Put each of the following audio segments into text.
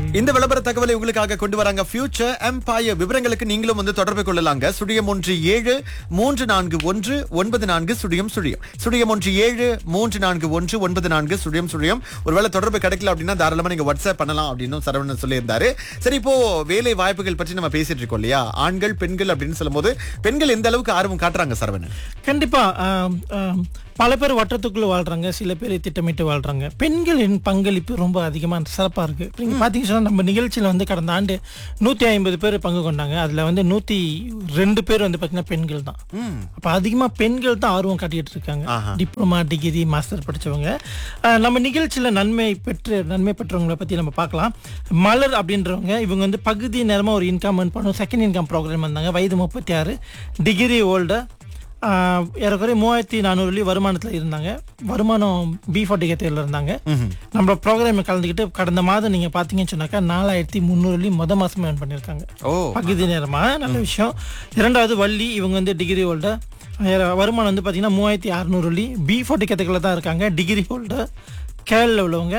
இந்த விளம்பர தகவலை உங்களுக்காக கொண்டு வராங்க ஃபியூச்சர் எம்பயர் விவரங்களுக்கு நீங்களும் வந்து தொடர்பு கொள்ளலாங்க சுழியம் ஒன்று ஏழு மூன்று நான்கு ஒன்று ஒன்பது நான்கு சுழியம் சுழியம் சுழியம் ஒன்று ஏழு மூன்று நான்கு ஒன்று ஒன்பது நான்கு சுழியம் சுழியம் ஒருவேளை தொடர்பு கிடைக்கல அப்படின்னா தாராளமா நீங்க வாட்ஸ்அப் பண்ணலாம் அப்படின்னு சரவணன் சொல்லியிருந்தாரு சரி இப்போ வேலை வாய்ப்புகள் பற்றி நம்ம பேசிட்டு இருக்கோம் இல்லையா ஆண்கள் பெண்கள் அப்படின்னு சொல்லும்போது பெண்கள் எந்த அளவுக்கு ஆர்வம் காட்டுறாங்க சரவணன் கண்டிப்பா ஆம், ஆம், பல பேர் வட்டத்துக்குள்ள வாழ்றாங்க சில பேர் திட்டமிட்டு வாழ்றாங்க பெண்களின் பங்களிப்பு ரொம்ப அதிகமா சிறப்பா இருக்கு நீங்க பாத்தீங்கன்னா நம்ம நிகழ்ச்சியில வந்து கடந்த ஆண்டு நூத்தி ஐம்பது பேர் பங்கு கொண்டாங்க அதுல வந்து நூத்தி ரெண்டு பேர் வந்து பாத்தீங்கன்னா பெண்கள் தான் அப்ப அதிகமா பெண்கள் தான் ஆர்வம் காட்டிட்டு இருக்காங்க ஆஹா. டிப்ளமா டிகிரி மாஸ்டர் படிச்சவங்க அஹ், நம்ம நிகழ்ச்சியில நன்மை பெற்று நன்மை பெற்றவங்களை பத்தி நம்ம பார்க்கலாம் மலர் அப்படின்றவங்க இவங்க வந்து பகுதி நேரமா ஒரு இன்கம் earn பண்ணும் செகண்ட் இன்கம் ப்ரோக்ராம் வந்தாங்க வயது முப்பத்தி ஆறு டிகிரி ஹோல்டர் ஏறக்குறைய மூவாயிரத்தி நானூறு வருமானத்தில் இருந்தாங்க வருமானம் பி ஃபார்ட்டி கேத்தில் இருந்தாங்க நம்ம ப்ரோக்ராம் கலந்துக்கிட்டு கடந்த மாதம் நீங்கள் பார்த்தீங்கன்னு சொன்னாக்கா நாலாயிரத்தி முந்நூறுலி மொத மாதமே earn பண்ணியிருக்காங்க ஓ பகுதி நேரமா நல்ல விஷயம் இரண்டாவது வள்ளி இவங்க வந்து டிகிரி ஹோல்டர் வருமானம் வந்து பார்த்தீங்கன்னா மூவாயிரத்தி அறநூறுலி பி ஃபார்ட்டி கேட்டகரியில் தான் இருக்காங்க டிகிரி ஹோல்டர் கேரளில் உள்ளவங்க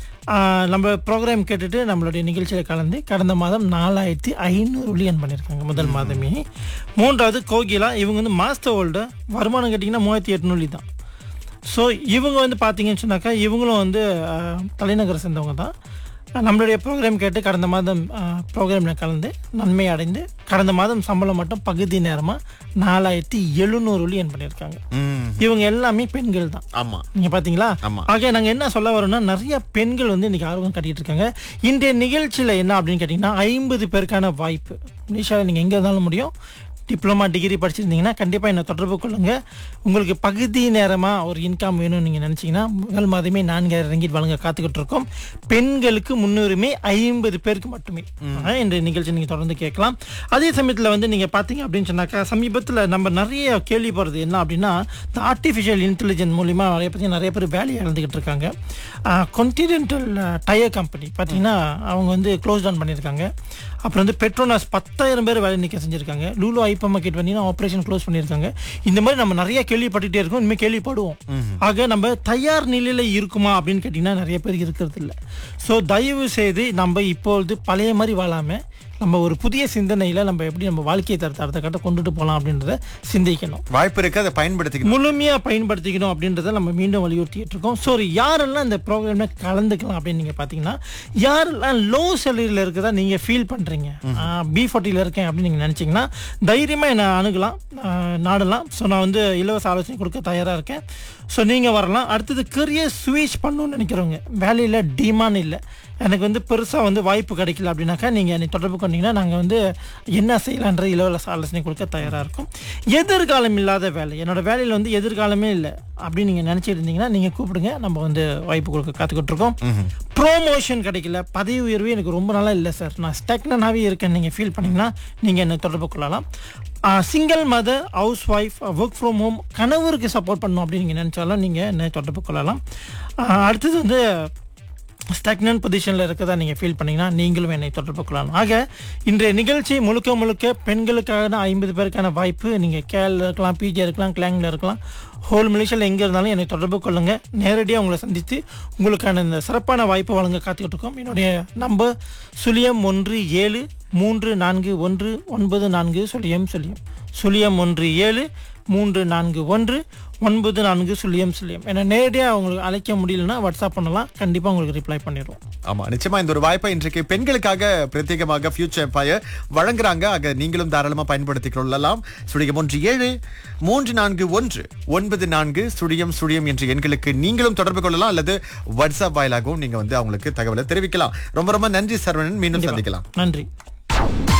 ஆஹ் நம்ம ப்ரோக்ராம் கேட்டுட்டு நம்மளுடைய நிகழ்ச்சியில் கலந்து கடந்த மாதம் நாலாயிரத்தி ஐநூறு வில்லியன் பண்ணியிருக்காங்க முதல் மாதமே மூன்றாவது கோகிலா இவங்க வந்து மாஸ்டர் ஹோல்டர் வருமானம் கேட்டிங்கன்னா மூவாயிரத்தி எட்நூறு தான் ஸோ இவங்க வந்து பார்த்தீங்கன்னு சொன்னாக்கா இவங்களும் வந்து ஆஹ், தலைநகரை சேர்ந்தவங்க தான் நம்மளுடைய ப்ரோக்ராம் கேட்டு கடந்த மாதம் ப்ரோக்ராமில் கலந்து நன்மை அடைந்து கடந்த மாதம் சம்பளம் மட்டும் பகுதி நேரமாக நாலாயிரத்தி எழுநூறு வில்லியன் பண்ணியிருக்காங்க ம் இவங்க எல்லாமே பெண்கள் தான் ஆமா நீங்க பாத்தீங்களா ஆமா. ஆக நாங்க என்ன சொல்ல வரோம்னா நிறைய பெண்கள் வந்து இன்னைக்கு ஆர்வம் காட்டிட்டு இருக்காங்க இன்றைய நிகழ்ச்சியில என்ன அப்படின்னு கேட்டீங்கன்னா ஐம்பது பேருக்கான வாய்ப்பு நிஷா நீங்க எங்க இருந்தாலும் முடியும் டிப்ளமா டிகிரி படிச்சிருந்தீங்கன்னா கண்டிப்பா என்ன தொடர்பு கொள்ளுங்க உங்களுக்கு பகுதி நேரமா ஒரு இன்கம் வேணும்னு நீங்க நினைச்சீங்கன்னா முதல் மாதமே நான்காயிரம் ரிங்கிட் வழங்க காத்துக்கிட்டு இருக்கோம் பெண்களுக்கு முன்னுரிமை ஐம்பது பேருக்கு மட்டுமே ஆக, இன்றைய நிகழ்ச்சி நீங்க தொடர்ந்து கேட்கலாம் அதே சமயத்துல வந்து நீங்க பாத்தீங்க அப்படின்னு சொன்னாக்கா சமீபத்துல நம்ம நிறைய கேள்விப்படுறது என்ன அப்படின்னா இந்த ஆர்டிஃபிஷியல் இன்டெலிஜென்ஸ் மூலிமா நிறைய பற்றி நிறைய பேர் வேலையை இழந்துக்கிட்டு இருக்காங்க கான்டினென்டல் டயர் கம்பெனி பார்த்தீங்கன்னா அவங்க வந்து க்ளோஸ் டவுன் பண்ணியிருக்காங்க அப்புறம் வந்து பெட்ரோனாஸ் பத்தாயிரம் பேர் வேலை நீக்கம் செஞ்சிருக்காங்க லூலோ ஐப்பர் மார்க்கெட் பார்த்தீங்கன்னா ஆப்ரேஷன் க்ளோஸ் பண்ணியிருக்காங்க இந்த மாதிரி நம்ம நிறைய கேள்விப்பட்டுட்டே இருக்கோம் இனிமேல் கேள்விப்படுவோம் ஆக நம்ம தயார் நிலையில இருக்குமா அப்படின்னு கேட்டிங்கன்னா நிறைய பேர் இருக்கிறது இல்லை ஸோ தயவு செய்து நம்ம இப்பொழுது பழைய மாதிரி வாழாம நம்ம ஒரு புதிய சிந்தனையில நம்ம எப்படி நம்ம வாழ்க்கையை தரத்தை அடுத்த கட்ட கொண்டுட்டு போகலாம் அப்படின்றத சிந்திக்கணும் வாய்ப்பு இருக்கு அதை பயன்படுத்திக்கணும் முழுமையா பயன்படுத்திக்கணும் அப்படின்றத நம்ம மீண்டும் வலியுறுத்திட்டு இருக்கோம் ஸோ யாரெல்லாம் இந்த ப்ரோக்ராம்ல கலந்துக்கலாம் அப்படின்னு நீங்க பாத்தீங்கன்னா யாரெல்லாம் லோ சேலரியில் இருக்கதா நீங்க ஃபீல் பண்றீங்க பி ஃபார்ட்டியில் இருக்கேன் அப்படின்னு நீங்க நினைச்சீங்கன்னா தைரியமா என்ன அணுகலாம் ஆஹ் நாடலாம் ஸோ நான் வந்து இலவச ஆலோசனை கொடுக்க தயாரா இருக்கேன் ஸோ நீங்க வரலாம் அடுத்தது கரியர் ஸ்விட்ச் பண்ணணும்னு நினைக்கிறவங்க வேலையில டிமாண்ட் இல்லை எனக்கு வந்து பெருசா வந்து வாய்ப்பு கிடைக்கல அப்படின்னாக்கா நீங்க என்னை தொடர்பு கொண்டீங்கன்னா நாங்க வந்து என்ன செய்யலான்ற இலவச ஆலோசனை கொடுக்க தயாரா இருக்கும் எதிர்காலம் இல்லாத வேலை என்னோட வேலையில வந்து எதிர்காலமே இல்லை அப்படின்னு நீங்க நினைச்சிட்டு இருந்தீங்கன்னா நீங்க கூப்பிடுங்க நம்ம வந்து வாய்ப்பு கொடுக்க காத்துக்கிட்டு இருக்கோம் ப்ரோமோஷன் கிடைக்கல பதவி உயர்வு எனக்கு ரொம்ப நாளா இல்லை சார் நான் ஸ்டெக்னாவே இருக்கேன் நீங்க ஃபீல் பண்ணீங்கன்னா நீங்க என்ன தொடர்பு கொள்ளலாம் single mother housewife work from home கணவருக்கு சப்போர்ட் பண்ணணும் அப்படின்னு நீங்க நினைச்சாலும் நீங்க என்ன தொடர்பு கொள்ளலாம் ஆஹ் அடுத்தது வந்து ஸ்டாக்னன்ட் பொசிஷனில் இருக்கதா நீங்கள் ஃபீல் பண்ணீங்கன்னா நீங்களும் என்னை தொடர்பு கொள்ளலாம் ஆக இன்றைய நிகழ்ச்சி முழுக்க முழுக்க பெண்களுக்கான ஐம்பது பேருக்கான வாய்ப்பு நீங்கள் கேலில் இருக்கலாம் பிஜி இருக்கலாம் கிளாங்கில் இருக்கலாம் ஹோல் மலேசியாவில் எங்கே இருந்தாலும் என்னை தொடர்பு கொள்ளுங்க நேரடியாக உங்களை சந்தித்து உங்களுக்கான இந்த சிறப்பான வாய்ப்பு வழங்க காத்துக்கிட்டு இருக்கோம் என்னுடைய நம்பர் சுழியம் ஒன்று ஏழு மூன்று நான்கு ஒன்று ஒன்பது நான்கு சுழியம் சுழியம் சுழியம் ஒன்று ஏழு மூன்று நான்கு ஒன்று ஒன்பது நான்கு சுழியம் சுழியம் ஏன்னா நேரடியாக உங்களுக்கு அழைக்க முடியலன்னா வாட்ஸ்அப் பண்ணலாம் கண்டிப்பாக உங்களுக்கு ரிப்ளை பண்ணிடுவோம் ஆமா நிச்சயமா இந்த ஒரு வாய்ப்பை இன்றைக்கு பெண்களுக்காக பிரத்யேகமாக ஃபியூச்சர் எம்பயர் வழங்குறாங்க ஆக நீங்களும் தாராளமா பயன்படுத்திக் கொள்ளலாம் சுழியம் ஒன்று ஏழு மூன்று நான்கு ஒன்று ஒன்பது நான்கு சுழியம் சுழியம் என்ற எண்களுக்கு நீங்களும் தொடர்பு கொள்ளலாம் அல்லது வாட்ஸ்அப் வாயிலாகவும் நீங்க வந்து அவங்களுக்கு தகவலை தெரிவிக்கலாம் ரொம்ப ரொம்ப நன்றி சரவணன் மீண்டும் சந்திக்கலாம் நன்றி